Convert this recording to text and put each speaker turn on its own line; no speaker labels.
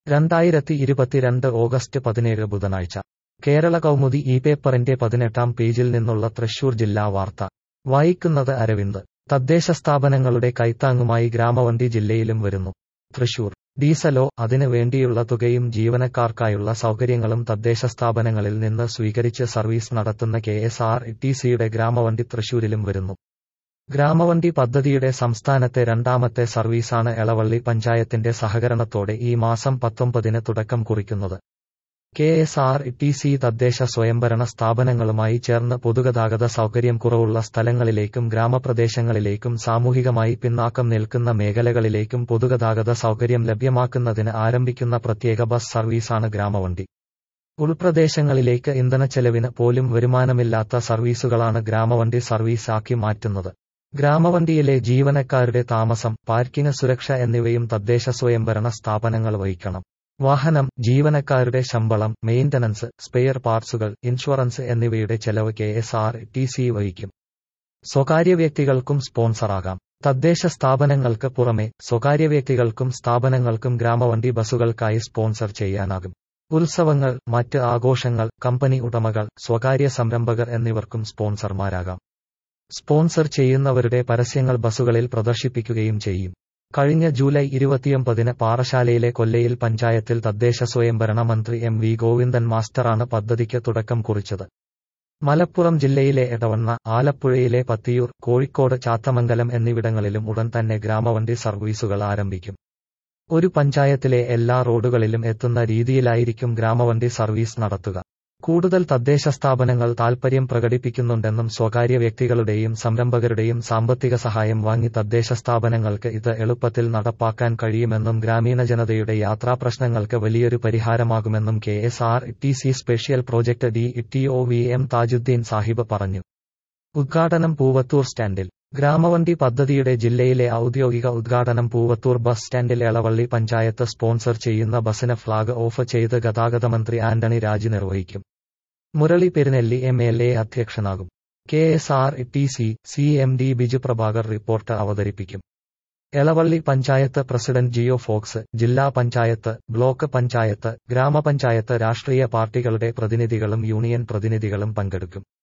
രണ്ടായിരത്തി ഇരുപത്തിരണ്ട് ഓഗസ്റ്റ് പതിനേഴ് ബുധനാഴ്ച കേരള കൗമുദി ഈ പേപ്പറിന്റെ പതിനെട്ടാം പേജിൽ നിന്നുള്ള തൃശൂർ ജില്ലാ വാർത്ത വായിക്കുന്നത് അരവിന്ദ് തദ്ദേശ സ്ഥാപനങ്ങളുടെ കൈത്താങ്ങുമായി ഗ്രാമവണ്ടി ജില്ലയിലും വരുന്നു തൃശൂർ ഡീസലോ അതിനു വേണ്ടിയുള്ള തുകയും ജീവനക്കാർക്കായുള്ള സൗകര്യങ്ങളും തദ്ദേശ സ്ഥാപനങ്ങളിൽ നിന്ന് സ്വീകരിച്ച് സർവീസ് നടത്തുന്ന കെ എസ് ആർ ടി സിയുടെ ഗ്രാമവണ്ടി തൃശൂരിലും വരുന്നു ഗ്രാമവണ്ടി പദ്ധതിയുടെ സംസ്ഥാനത്തെ രണ്ടാമത്തെ സർവീസാണ് എളവള്ളി പഞ്ചായത്തിന്റെ സഹകരണത്തോടെ ഈ മാസം പത്തൊമ്പതിന് തുടക്കം കുറിക്കുന്നത് K S R T C തദ്ദേശ സ്വയംഭരണ സ്ഥാപനങ്ങളുമായി ചേർന്ന് പൊതുഗതാഗത സൗകര്യം കുറവുള്ള സ്ഥലങ്ങളിലേക്കും ഗ്രാമപ്രദേശങ്ങളിലേക്കും സാമൂഹികമായി പിന്നാക്കം നിൽക്കുന്ന മേഖലകളിലേക്കും പൊതുഗതാഗത സൗകര്യം ലഭ്യമാക്കുന്നതിന് ആരംഭിക്കുന്ന പ്രത്യേക ബസ് സർവീസാണ് ഗ്രാമവണ്ടി ഉൾപ്രദേശങ്ങളിലേക്ക് ഇന്ധനച്ചെലവിന് പോലും വരുമാനമില്ലാത്ത സർവീസുകളാണ് ഗ്രാമവണ്ടി സർവീസ് ആക്കി മാറ്റുന്നത് ഗ്രാമവണ്ടിയിലെ ജീവനക്കാരുടെ താമസം പാർക്കിംഗ് സുരക്ഷ എന്നിവയും തദ്ദേശ സ്വയംഭരണ സ്ഥാപനങ്ങൾ വഹിക്കണം വാഹനം ജീവനക്കാരുടെ ശമ്പളം മെയിന്റനൻസ് സ്പെയർ പാർട്സുകൾ ഇൻഷുറൻസ് എന്നിവയുടെ ചെലവ് K S R T C വഹിക്കും സ്വകാര്യ വ്യക്തികൾക്കും സ്പോൺസറാകാം തദ്ദേശ സ്ഥാപനങ്ങൾക്ക് പുറമെ സ്വകാര്യ വ്യക്തികൾക്കും സ്ഥാപനങ്ങൾക്കും ഗ്രാമവണ്ടി ബസ്സുകൾക്കായി സ്പോൺസർ ചെയ്യാനാകും ഉത്സവങ്ങൾ മറ്റ് ആഘോഷങ്ങൾ കമ്പനി ഉടമകൾ സ്വകാര്യ സംരംഭകർ എന്നിവർക്കും സ്പോൺസർമാരാകാം സ്പോൺസർ ചെയ്യുന്നവരുടെ പരസ്യങ്ങൾ ബസ്സുകളിൽ പ്രദർശിപ്പിക്കുകയും ചെയ്യും കഴിഞ്ഞ ജൂലൈ ഇരുപത്തിയൊമ്പതിന് പാറശാലയിലെ കൊല്ലയിൽ പഞ്ചായത്തിൽ തദ്ദേശ സ്വയംഭരണ മന്ത്രി എം വി ഗോവിന്ദൻ മാസ്റ്ററാണ് പദ്ധതിക്ക് തുടക്കം കുറിച്ചത് മലപ്പുറം ജില്ലയിലെ എടവണ്ണ ആലപ്പുഴയിലെ പത്തിയൂർ കോഴിക്കോട് ചാത്തമംഗലം എന്നിവിടങ്ങളിലും ഉടൻ തന്നെ ഗ്രാമവണ്ടി സർവീസുകൾ ആരംഭിക്കും ഒരു പഞ്ചായത്തിലെ എല്ലാ റോഡുകളിലും എത്തുന്ന രീതിയിലായിരിക്കും ഗ്രാമവണ്ടി സർവീസ് നടത്തുക കൂടുതൽ തദ്ദേശ സ്ഥാപനങ്ങൾ താൽപര്യം പ്രകടിപ്പിക്കുന്നുണ്ടെന്നും സ്വകാര്യ വ്യക്തികളുടെയും സംരംഭകരുടെയും സാമ്പത്തിക സഹായം വാങ്ങി തദ്ദേശ സ്ഥാപനങ്ങൾക്ക് ഇത് എളുപ്പത്തിൽ നടപ്പാക്കാൻ കഴിയുമെന്നും ഗ്രാമീണ ജനതയുടെ യാത്രാപ്രശ്നങ്ങൾക്ക് വലിയൊരു പരിഹാരമാകുമെന്നും K S R T C special project D T O V M Thajuddeen Sahib പറഞ്ഞു ഉദ്ഘാടനം പൂവത്തൂർ സ്റ്റാൻഡിൽ ഗ്രാമവണ്ടി പദ്ധതിയുടെ ജില്ലയിലെ ഔദ്യോഗിക ഉദ്ഘാടനം പൂവത്തൂർ ബസ് സ്റ്റാൻഡിൽ എളവള്ളി പഞ്ചായത്ത് സ്പോൺസർ ചെയ്യുന്ന ബസിന് ഫ്ളാഗ് ഓഫ് ചെയ്ത് ഗതാഗത മന്ത്രി ആന്റണി രാജ് നിർവഹിക്കും Murali Perunnelli M L A അധ്യക്ഷനാകും K S R T C C M D Biju Prabhakar report അവതരിപ്പിക്കും Elavally panchayat president Geo Fox ജില്ലാ പഞ്ചായത്ത് ബ്ലോക്ക് പഞ്ചായത്ത് ഗ്രാമപഞ്ചായത്ത് രാഷ്ട്രീയ പാർട്ടികളുടെ പ്രതിനിധികളും യൂണിയൻ പ്രതിനിധികളും പങ്കെടുക്കും